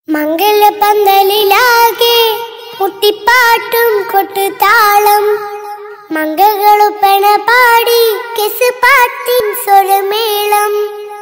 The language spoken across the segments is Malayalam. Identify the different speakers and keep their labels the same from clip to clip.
Speaker 1: മംഗലപന്തലിലാകെ മുട്ടിപ്പാട്ടും കൊട്ടുതാളം മംഗളുപ്പണ പാടി കെസ് പാട്ടിൻ സ്വരമേളം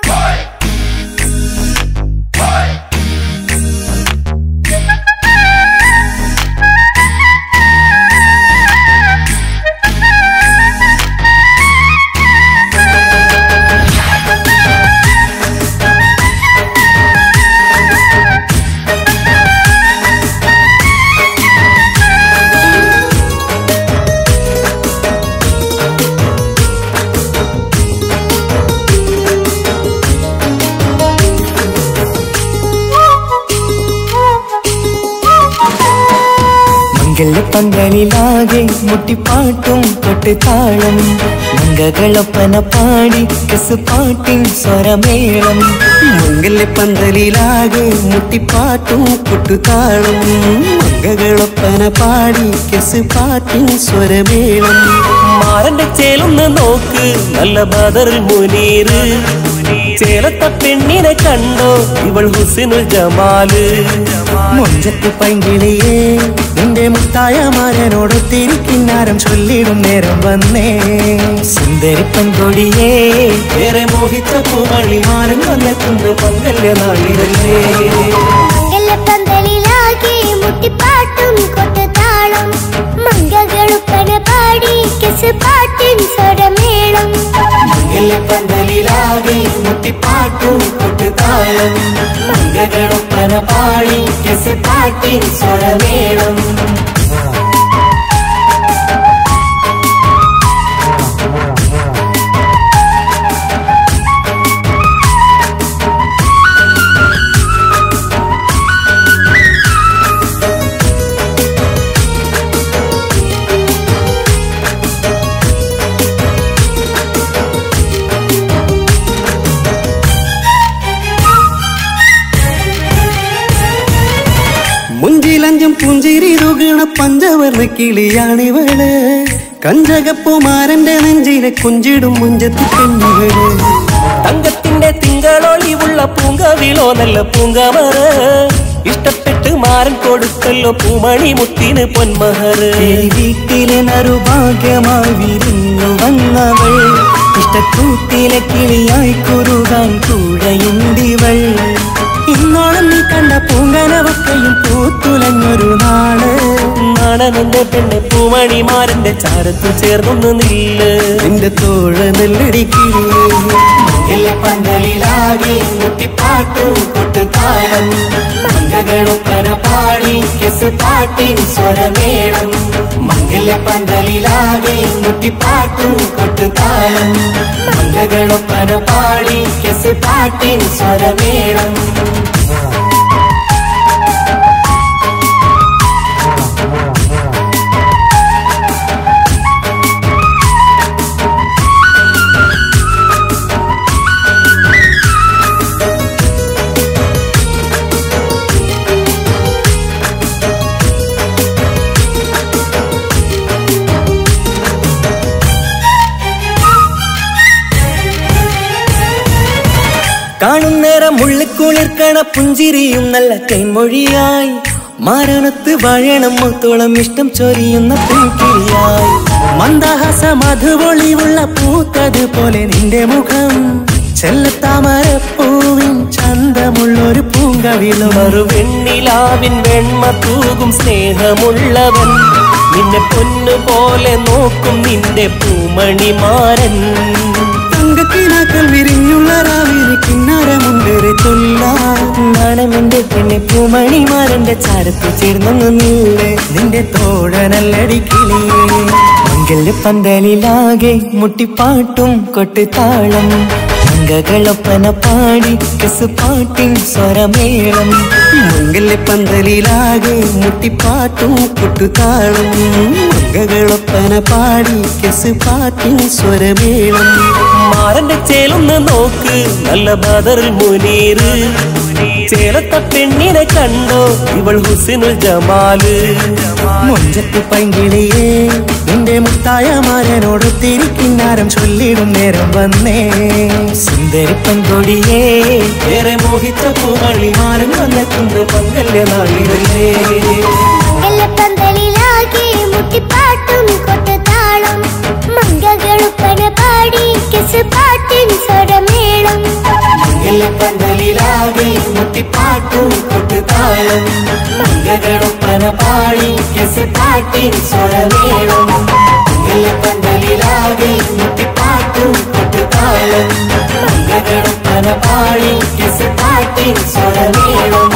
Speaker 2: മംഗളപ്പന്തലിലാകെ മുട്ടിപ്പാട്ടും കൊട്ടുതാളം മംഗകളൊപ്പന പാടി കസ് പാട്ടിൻ സ്വരമേളം
Speaker 3: മംഗല്യപ്പന്തലിലാകെ മുട്ടിപ്പാട്ടും കൊട്ടുതാളം മംഗകളൊപ്പന പാടി കെസ് പാട്ടിൻ സ്വരമേളം
Speaker 2: മാറന്റെ ചേലൊന്ന് നോക്ക് നല്ല ബദറിൽ മുനീറ് ചേലത്ത പെണ്ണിനെ കണ്ടോ ഇവൾ ഹുസിനുൽ ജമാല്
Speaker 3: മൊഞ്ചത്ത് പൈങ്കിളിയേ നിന്റെ മുത്തായ മാരനോടൊത്തിരിക്കിന്നാരം ചൊല്ലിടും നേരം വന്നേ
Speaker 2: സുന്ദരി പെൺകൊടിയേ ഏറെ മോഹിച്ച പൂവളിമാരൻ വന്നെത്തുന്ന പങ്കല്യ നാളിതല്ലേ
Speaker 1: മംഗലപന്തലിലാകെ മുട്ടിപ്പാട്ടും കൊട്ടുതാളം മംഗളുപ്പണ പാടി കെസ് പാട്ടിൻ സ്വരമേളം
Speaker 2: പന്തലിലാകെ മുട്ടിപ്പാട്ടും കൊട്ടുതാളം മംഗളൊപ്പന പാടി കെസ് പാട്ടിൻ സ്വരമേളം
Speaker 3: മുഞ്ചിലഞ്ചും പുഞ്ചിരി തുകണ പഞ്ചവർണ്ണ കിളിയാണിവള് കഞ്ചകപ്പുമാരന്റെ നെഞ്ചിലെ കുഞ്ചിടും മുഞ്ചത്തി പെണ്ണുകള്
Speaker 2: തങ്കത്തിന്റെ തിങ്കളൊളിവുള്ള പൂങ്കവിളോ നല്ല പൂങ്കമറ ഇഷ്ടപ്പെട്ട് മാരൻ കൊടുത്തല്ലോ പൂമണി മുത്തിന് പൊന്മഹറ്
Speaker 3: ഈ വീട്ടിലെ നറുഭാഗ്യമായി വിരിഞ്ഞു വന്നവൾ ഇഷ്ടക്കൂട്ടിലെ കിളിയായി കുറുകാൻ കൂടെയുണ്ടിവൾ ഇന്നോളം നീ കണ്ട പൂങ്കനവക്കയും പൂത്തുലഞ്ഞൊരു നാള്
Speaker 2: നാണനന്റെ പെണ്ണ് പൂമണിമാരന്റെ ചാരത്തു ചേർന്നൊന്ന് നില്ല്
Speaker 3: നിന്റെ തോഴ നെല്ലടിക്കില്ലേ
Speaker 2: പന്തലിലാകെ മുട്ടിപ്പാട്ടും കൊട്ടുതാളം മംഗളൊപ്പന പാടി കെസ് പാട്ടിൻ സ്വരമേളം മംഗല്യ പന്തലിലാകെ മുട്ടിപ്പാട്ടും കൊട്ടുതാളം മംഗളൊപ്പന പാടി കെസ് പാട്ടിൻ സ്വരമേളം
Speaker 3: കാണുന്നേരം മുള്ളിക്കുളിർക്കണ പുഞ്ചിരിയും നല്ല കൈമൊഴിയായി മാരണത്ത് വാഴണം മുത്തോളം ഇഷ്ടം ചൊരിയുന്ന പൂക്കിളിയായി മന്ദഹാസ മധുപൊളിയുള്ള പൂത്തത് പോലെ നിന്റെ മുഖം ചെല്ലത്താമരപ്പൂവിൻ ചന്തമുള്ളൊരു പൂങ്കവിളും
Speaker 2: മറുവെണ്ണിലാവിൻ വെണ്മ തൂകും സ്നേഹമുള്ളവൻ നിന്നെ പൊന്നുപോലെ നോക്കും നിന്റെ പൂമണിമാരൻ
Speaker 3: തങ്കക്കിനാക്കൾ വിരിഞ്ഞുള്ള രാവിലെ കിന്നാരമുണ്ടേറെ ചൊല്ലാം
Speaker 2: നാണമെന്റെ പെണ്ണെ പൂമണിമാരന്റെ ചാരത്ത് ചേർന്നൊന്ന് നീളെ
Speaker 3: നിന്റെ തോഴനല്ലടിക്കിളിയേ
Speaker 2: മംഗല്യ പന്തലിലാകെ മുട്ടിപ്പാട്ടും കൊട്ടുതാളം മംഗകളൊപ്പന പാടി കസ് പാട്ടിൻ സ്വരമേളം
Speaker 3: മംഗല്യപ്പന്തലിലാകെ മുട്ടിപ്പാട്ടും കൊട്ടുതാളം മംഗകളൊപ്പന പാടി കെസ് പാട്ടിൻ സ്വരമേളം
Speaker 2: മാറന്റെ ചേലൊന്ന് നോക്ക് നല്ല ബദറിൽ മുനീറ് ചേലത്ത പെണ്ണിനെ കണ്ടോ ഇവൾ ഹുസിനുൽ ജമാല്
Speaker 3: മൊഞ്ചത്ത് പൈങ്കിളിയേ നിന്റെ മുത്തായ മാരനോടൊത്തിരിക്കിന്നാരം ചൊല്ലിടും നേരം വന്നേ
Speaker 2: സുന്ദരി പെൺകൊടിയേ ഏറെ മോഹിച്ച പൂവളിമാരൻ വന്നെത്തുന്ന പങ്കൽ നിന്റെ നാളിതല്ലേ
Speaker 1: എല്ലപ്പന്തലിലാകെ മുട്ടിപ്പാട്ടും കൊട്ടുതാളം മംഗകളുപ്പന പാടി കിസ് പാട്ടിൻ സ്വരമേളം
Speaker 2: പന്തലിലാകെ മുട്ടിപ്പാട്ടും കൊട്ടുതാളം മംഗളൊപ്പന പാടി കെസ് പാട്ടിൻ സ്വരമേളം പന്തലിലാകെ മുട്ടിപ്പാട്ടും കൊട്ടുതാളം മംഗളൊപ്പന പാടി കെസ് പാട്ടിൻ സ്വരമേളം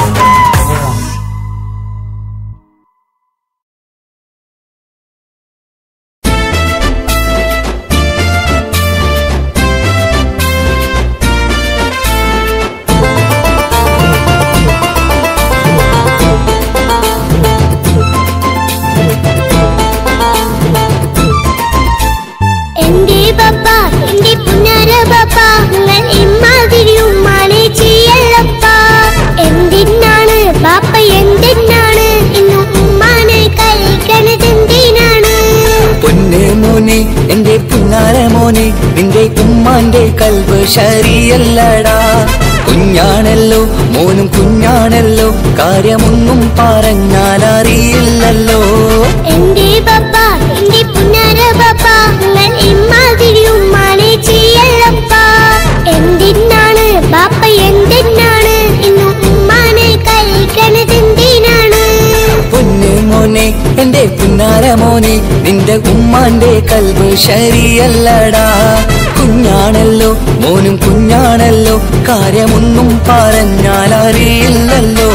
Speaker 1: എന്റെ പപ്പ എന്റെ പുന്നാര പപ്പ നിങ്ങൾ ഇമ്മാതിരി ഉമ്മാനെ ചെയ്യല്ലപ്പ എന്തിനാണ് ബാപ്പ എന്തിനാണ് ഇന്ന് ഉമ്മാനെ കഴിക്കണത് എന്തിനാണ്
Speaker 3: പൊന്നെ മോനെ എന്റെ പുന്നാര മോനെ നിന്റെ ഉമ്മാന്റെ കൽവ് ശരിയല്ലടാ കുഞ്ഞാണല്ലോ മോനും കുഞ്ഞാണല്ലോ കാര്യമൊന്നും പറഞ്ഞാൽ അറിയില്ലല്ലോ
Speaker 1: എന്റെ പപ്പ എന്റെ പുന്നാര പപ്പ നിങ്ങൾ ഇമ്മാതിരി ഉമ്മാനെ ചെയ്യല്ലപ്പ എന്തിനാണ് ബാപ്പ എന്തിനാണ് ഇന്ന് ഉമ്മാനെ കഴിക്കണത് എന്തിനാണ്
Speaker 3: പൊന്നെ മോനെ എന്റെ പുന്നാര മോനെ നിന്റെ ഉമ്മാന്റെ കൽവ് ശരിയല്ലടാ കുഞ്ഞാണല്ലോ മോനും കുഞ്ഞാണല്ലോ കാര്യമൊന്നും പറഞ്ഞാൽ അറിയില്ലല്ലോ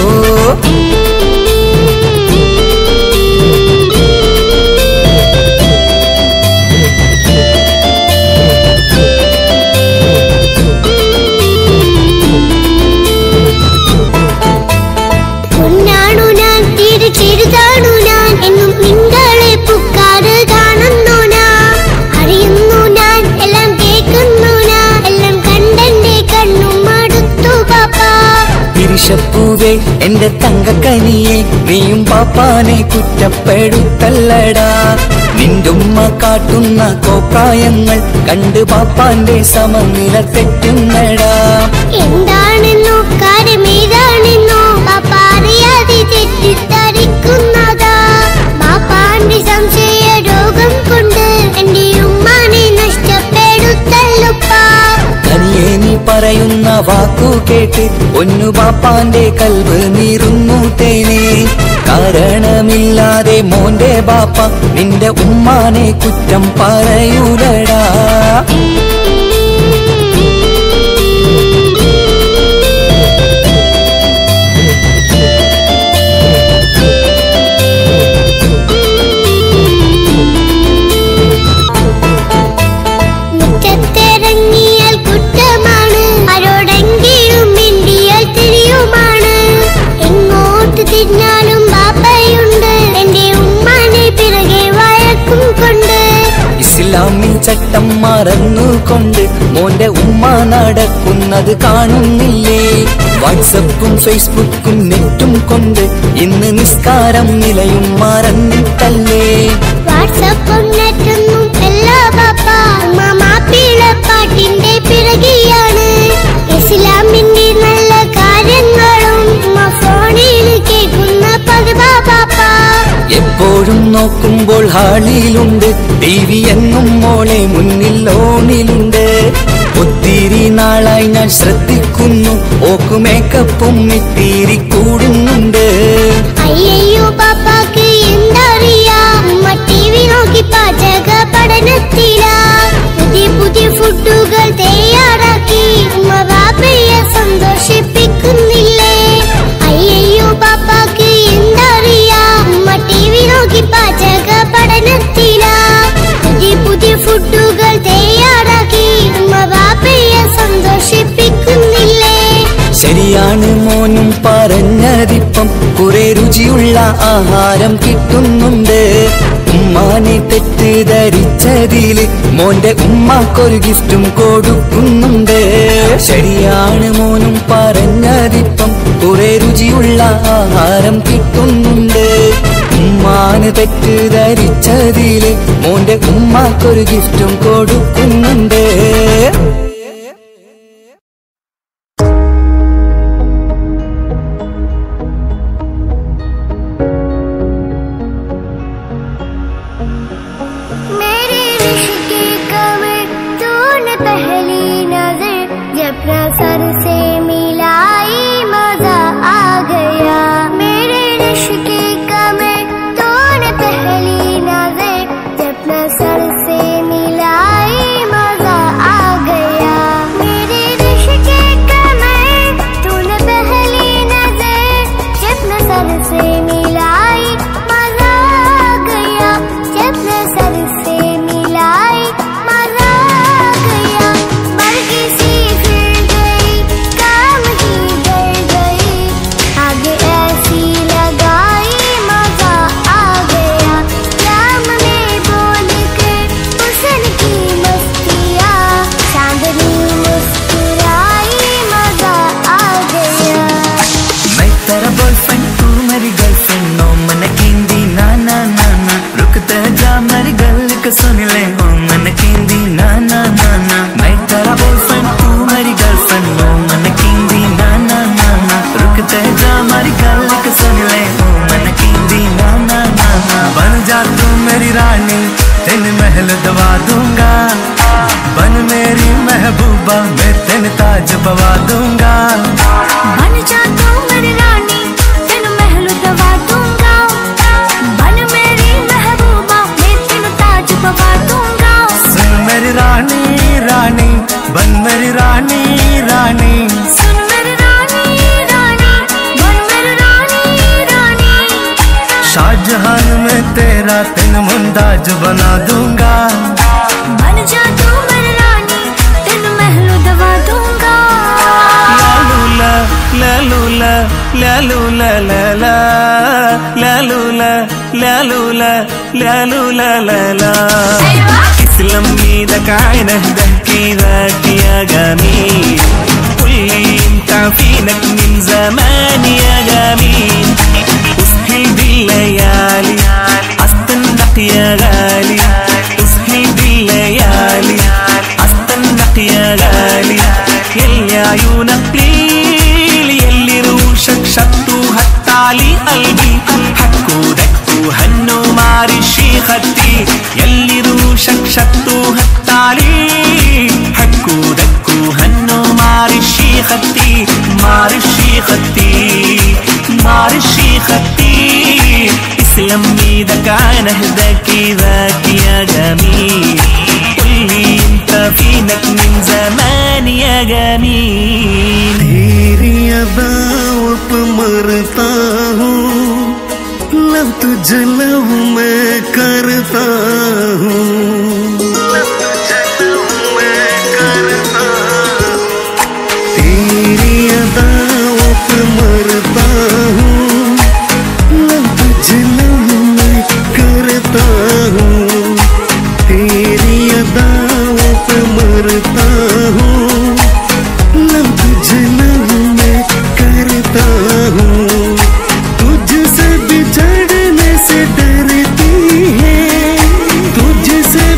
Speaker 1: പൊന്നാണു ഞാൻ തിരിച്ചെഴുതാണു ഞാൻ എന്നും നിങ്ങളെ പുക്കാറ് കാണുന്നു ഞാൻ അറിയുന്നു ഞാൻ എല്ലാം കേൾക്കുന്നു ഞാൻ എല്ലാം കണ്ടെന്റെ കണ്ണും മടുത്തു പാപ്പ
Speaker 3: പിരിശപ്പൂവേ എന്റെ തങ്കക്കനിയെ നീയും പാപ്പാനെ കുറ്റപ്പെടുത്തല്ലടാ നിന്റുമ്മ കാട്ടുന്ന കോപ്രായങ്ങൾ കണ്ട് പാപ്പാന്റെ സമനില തെറ്റുന്നടാ
Speaker 1: എന്താണെന്നോ കാര്യമേതാണെന്നോ പാപ്പ അറിയാതെ തെറ്റിദ്ധരിക്കുന്നതാ പാപ്പാന്റെ സംശയ രോഗം കൊണ്ട് എന്റെ ഉമ്മാനെ നഷ്ടപ്പെടുത്തല്ലുപ്പാ
Speaker 3: തനിയെ നീ പറയുന്ന വാക്കു കേട്ട് ഒന്നു പാപ്പാന്റെ കൽവ് നീറുന്നു തേനെ കാരണമില്ലാതെ മോന്റെ ബാപ്പ നിന്റെ ഉമ്മാനെ കുറ്റം പറയൂലടാ
Speaker 1: മുറ്റത്തിറങ്ങിയാൽ കുറ്റമാണ് ആരോടെങ്കിലും മിണ്ടിയാൽ തിരിയുമാണ് എങ്ങോട്ട് തിരിഞ്ഞാലും ബാപ്പയുണ്ട് എന്റെ ഉമ്മാനെ പിറകെ വഴക്കും കൊണ്ട്
Speaker 3: ഇസ്ലാമിൽ ചട്ടം മറന്നുകൊണ്ട് മോന്റെ ഉമ്മ നടക്കുന്നത് കാണുന്നില്ലേ വാട്സപ്പും ഫേസ്ബുക്കും നെറ്റും കൊണ്ട് ഇന്ന് നിസ്കാരം നിലയും മറന്നിട്ടല്ലേ
Speaker 1: വാട്സപ്പും നെറ്റൊന്നും എല്ലാ ബാപ്പ ഉമ്മ മാപ്പിള പാട്ടിന്റെ പിറകെയാണ് ഇസ്ലാമിന്റെ നല്ല കാര്യങ്ങളും ഉമ്മ ഫോണിൽ കേൾക്കുന്ന പതിവാ ബാപ്പ
Speaker 3: എപ്പോഴും നോക്കുമ്പോൾ ഹാളിയിലുണ്ട് ടി വി എന്നും മോളെ മുന്നിൽ ഓണിലുണ്ട് ഒത്തിരി നാളായി ഞാൻ ശ്രദ്ധിക്കുന്നു ഓക്ക് മേക്കപ്പും ഇത്തിരി കൂടുന്നുണ്ട്
Speaker 1: അയ്യയ്യോ പാപ്പാക്ക് എന്തറിയാ ഉമ്മ ടി വി നോക്കി പാചക പഠനത്തിലാ പുതിയ പുതിയ ഫുഡുകൾ തയ്യാറാക്കി ഉമ്മ ബാപ്പയെ സന്തോഷിപ്പിക്കുന്നില്ലേ അയ്യയ്യോ പാപ്പാക്ക് എന്തറിയാ ഉമ്മ ടി വി നോക്കി പാചക പഠനത്തിലാ പുതിയ പുതിയ ഫുഡുകൾ തയ്യാറാക്കി ഉമ്മ ബാപ്പയെ സന്തോഷിപ്പിക്കുന്നില്ലേ
Speaker 3: ശരിയാണ് മോനും പറഞ്ഞതിപ്പം കുറെ രുചിയുള്ള ആഹാരം കിട്ടുന്നുണ്ട് ഉമ്മാനെ തെറ്റിദ്ധരിച്ചതില് മോന്റെ ഉമ്മാക്കൊരു ഗിഫ്റ്റും കൊടുക്കുന്നുണ്ട് ശരിയാണ് മോനും പറഞ്ഞതിപ്പം കുറെ രുചിയുള്ള ആഹാരം കിട്ടുന്നുണ്ട് ഉമ്മാന് തെറ്റിദ്ധരിച്ചതില് മോന്റെ ഉമ്മാക്കൊരു ഗിഫ്റ്റും കൊടുക്കുന്നുണ്ട്
Speaker 4: जहान में तेरा तेन मुमताज बना दूंगा
Speaker 5: बन जा तू मेरी रानी तेन महल दवा दूंगा
Speaker 4: लालूला लालूला लालूला लाला लालूला लालूला लालूला लाला اسلم ايدك عين اهدى كده يا جميل قولي انت فينك من زمان يا جميل اسهل بالليالي استنق يا غالي اسهل بالليالي استنق يا غالي يلي عيونك ليل يلي روشك شطوا هتعلي قلبي حكوا دكوا هنوا معرشي خدي يلي روشك شطوا هتعلي حكوا دكوا هنوا معرشي خدي معرشي خدي معرشي خدي اسلم ايدك عين اهداك ذاك يا جميل قولي انت فينك من زمان يا جميل
Speaker 6: तेरी अदाओं पे मरता हूँ लव तुझे लव मैं करता हूँ लव तुझे लव मैं करता हूँ तेरी अदाओं पे मरता हूँ लव तुझे लव मैं करता हूँ तेरी अदाओं पे मरता हूँ लव तुझे लव मैं करता हूँ तुझसे बिछड़ने से डरती है तुझसे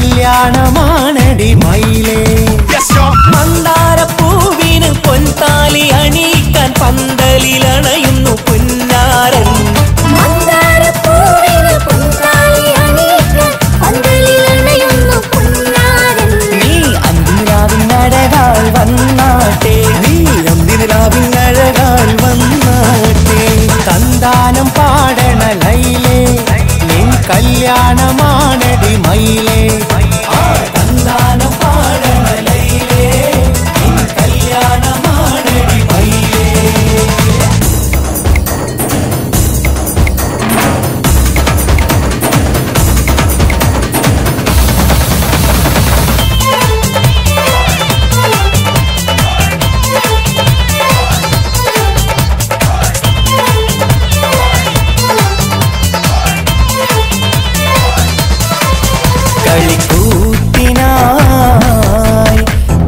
Speaker 6: കല്യാണമാണടി മയിലേ
Speaker 3: മന്ദാരപ്പൂവിന് പൊൻതാലി അണിയിക്കാൻ പന്തലിലണയുന്നു പുന്നാരൻ
Speaker 5: മന്ദാരപ്പൂവിന് പൊൻതാലി അണിയിക്കാൻ പന്തലിലണയുന്നു പൊന്നാരൻ.
Speaker 3: നീ അന്തിരാവിനഴകാൽ വന്നാട്ടെ
Speaker 6: നീ അന്തിനിലാവിനഴകാൽ വന്നാട്ടെ തന്താനം പാടണ ലൈലേ നിൻ കല്യാണമാണടി മയിലേ
Speaker 3: ആ തന്താനം പാടണ ലൈലേ നിൻ കല്യാണമാണടി മയിലേ കളിക്കൂത്തിനായി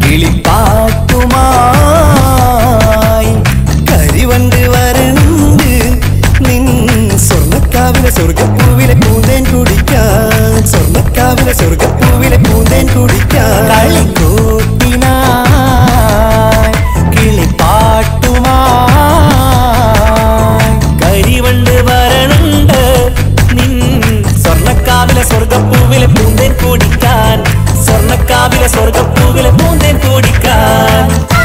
Speaker 3: കിളിപ്പാട്ടുമായി
Speaker 6: കരിവണ്ട് വരണ്ട് നിൻ സ്വർണ്ണക്കാവിലെ സ്വർഗപ്പൂവിലെ പൂന്തേൻ കുടിക്കാൻ സ്വർണ്ണക്കാവിലെ സ്വർഗപ്പൂവിലെ പൂന്തേൻ കുടിക്കാൻ
Speaker 3: കളിക്കൂത്തിനായി കിളിപ്പാട്ടുമായി കരിവണ്ട് വരണുണ്ട് നിൻ സ്വർണ്ണക്കാവിലെ സ്വർഗപ്പൂവിലെ പൂന്തേൻ കുടിക്കാൻ സ്വർണ്ണക്കാവിലെ സ്വർഗപ്പൂവിലെ പൂന്തേൻ കുടിക്കാൻ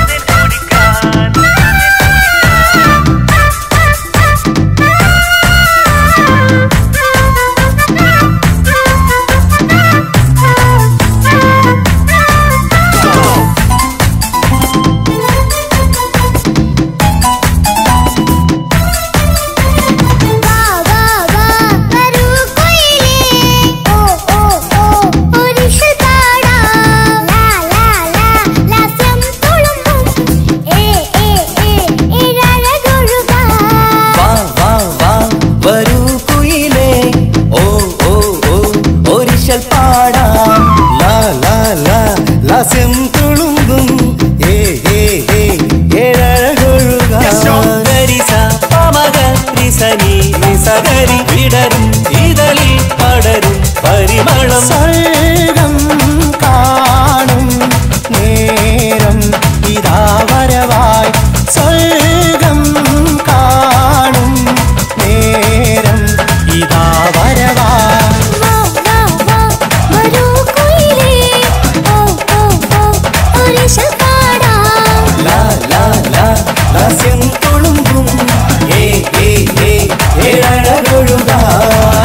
Speaker 1: വാ വാ വാ വരൂ കുയിലേ ഓ ഓ ഓ ഒരിഷൽ പാടാം ലാ ലാ ലാ ലാസ്യം തുളുമ്പും ഏ ഏ ഏ ഇഴഴകൊഴുകാം
Speaker 3: വാ വാ വാ വരൂ കുയിലേ ഓ ഓ ഓ ഒരിശൽ പാടാം
Speaker 6: ലാ ലാ ലാ ലാസ്യം തുളുമ്പും ഏ ഏ ഏ ഏഴഴകൊഴുകാൻ
Speaker 3: ഗരിസ പമക റിസനി നിസകരി വിടരും ഇതളിൽ പടരും പരിമളം
Speaker 6: സ്വർഗം കാണും നേരം ഇതാ വരവായി സ്വർഗം കാണും നേരം ഇതാ വരവായി
Speaker 1: വാ വാ വാ വരൂ കുയിലേ ഓ ഓ ഓ ഒരിഷൽ പാടാം
Speaker 3: ലാ ലാ ലാ
Speaker 6: ലാസ്യം തുളുമ്പും
Speaker 3: ഏ ഏ ഏ ഏഴഴകൊഴുകാൻ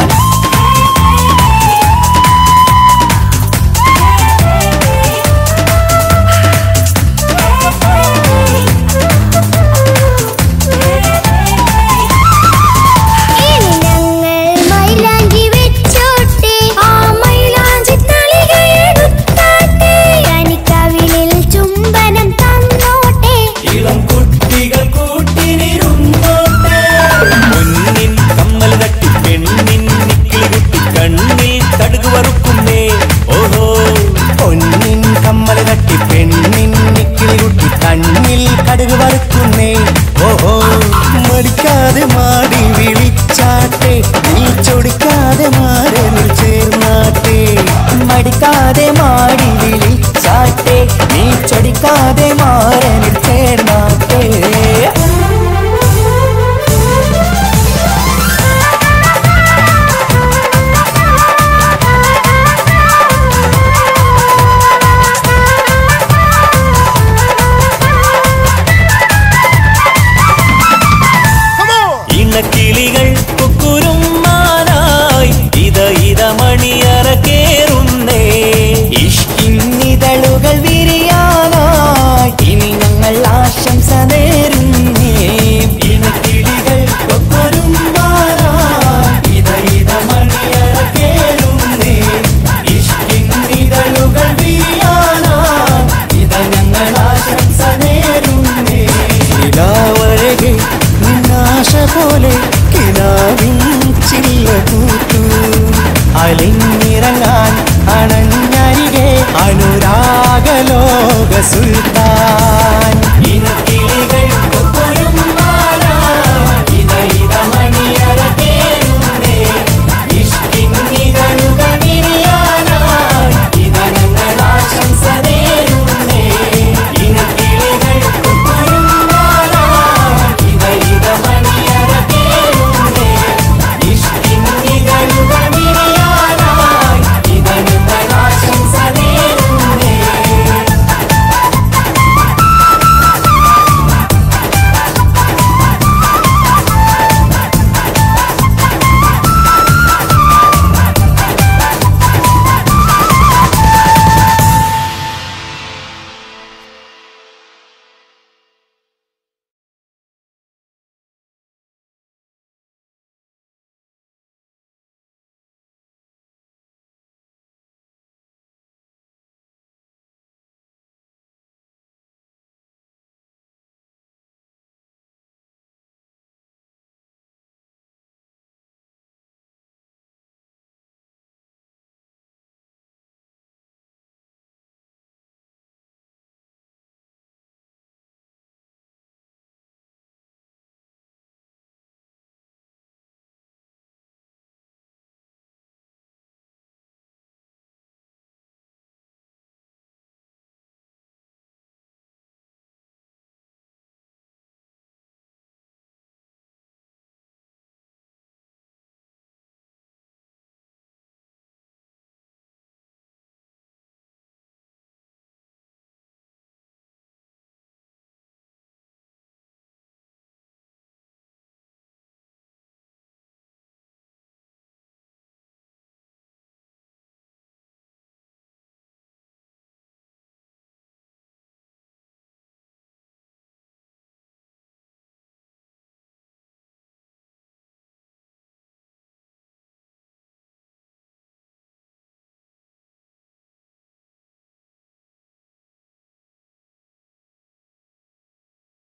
Speaker 1: ഇനി ഞങ്ങൾ മൈലാഞ്ചി വെച്ചോട്ടെ ആ മൈലാഞ്ചി തളികയെടുത്താട്ടെ കനിക്കവിളിൽ ചുംബനം തന്നോട്ടെ
Speaker 3: ഇളം കുട്ടികൾ കൂട്ടിനിരുന്നോട്ടെ പൊന്നിൻ കമ്മൽ തട്ടി പെണ്ണിൻ നിക്കിളി കുട്ടി കണ്ണിൽ കടുക് വറുക്കുന്നേ ഓഹോ
Speaker 6: പൊന്നിൻ കമ്മൽ തട്ടി പെണ്ണിൻ നിക്കിളി കുട്ടി കണ്ണിൽ കടുക് വറുക്കുന്നേ ഓഹോ മടിക്കാതെ മാടി വിളിച്ചാട്ടെ നീ ചൊടിക്കാതെ മാറി ചേർന്നാട്ടെ
Speaker 3: മടിക്കാതെ